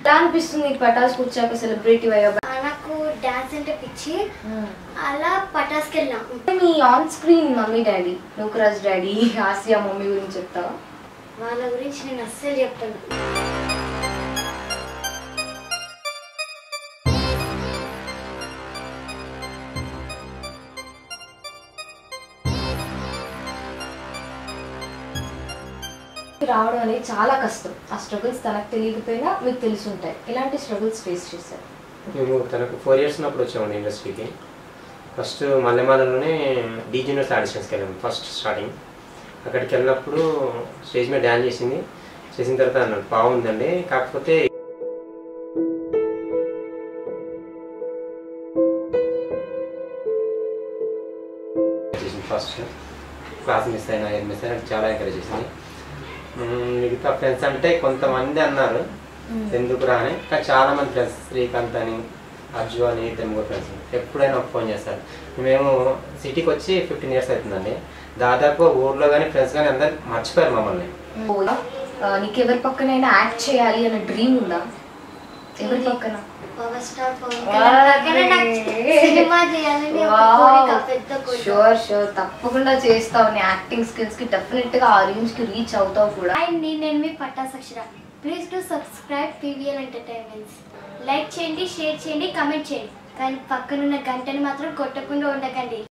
ఎలా అనిపిస్తుంది నీకు పటాస్కి వచ్చాక సెలబ్రిటీ అయ్యా ఆ, నాకు డాన్స్ అంటే పిచ్చి అలా పటాస్కి వెళ్ళాం మీ on screen mummy daddy Nookaraj daddy Asiya mummy గురించి చెప్తావా వాళ్ళ గురించి నేను అస్సలు చెప్తాను రావడం అనేది చాలా కష్టం ఆ స్ట్రగుల్స్ తనకు తెలియకపోయినా మీకు తెలిసి ఉంటాయి ఎలాంటి స్ట్రగుల్స్ ఫేస్ చేశారు మేము తనకు ఫోర్ ఇయర్స్ ఉన్నప్పుడు వచ్చామండి ఇండస్ట్రీకి ఫస్ట్ మల్లెమాలలోనే డీ జూనియర్స్ ఆడిషన్స్కి వెళ్ళాము ఫస్ట్ స్టార్టింగ్ అక్కడికి వెళ్ళినప్పుడు స్టేజ్ మీద డ్యాన్స్ చేసింది చేసిన తర్వాత అన్నాడు బాగుందండి కాకపోతే చేసింది ఫస్ట్ క్లాస్ మిస్ అయినా ఏది మిస్ అయినా చాలా ఎంకరేజ్ చేసింది మ్మ్, మిగతా ఫ్రెండ్స్ అంటే కొంతమంది అన్నారు ఎందుకు రాని కానీ చాలా మంది ఫ్రెండ్స్ శ్రీకాంత్ అని అర్జు అని ఇద్దరు ముగ్గురు ఫ్రెండ్స్ ఎప్పుడైనా ఒక ఫోన్ చేస్తారు మేము సిటీకి వచ్చి ఫిఫ్టీన్ ఇయర్స్ అవుతుందండి దాదాపు ఊర్లో కానీ ఫ్రెండ్స్ కానీ అందరు మర్చిపోయారు మమ్మల్ని ఆ, నీకు ఎవరి పక్కనైనా యాక్ట్ చేయాలి అనే డ్రీమ్ ఉందా ఎవరి పక్కన పవర్ స్టార్ పవన్ కళ్యాణ్ పక్కన నాకు సినిమా చేయాలని ఒక కోరిక పెద్ద కోరిక షూర్ షూర్ తప్పకుండా చేస్తావు నీ యాక్టింగ్ స్కిల్స్ కి డెఫినెట్ గా ఆ రేంజ్ కి రీచ్ అవుతావు కూడా అండ్ నేను మీ Pattas Akshara please to subscribe PVL entertainments like చేయండి షేర్ చేయండి కమెంట్ చేయండి కానీ పక్కనున్న గంటని మాత్రం కొట్టకుండా ఉండకండి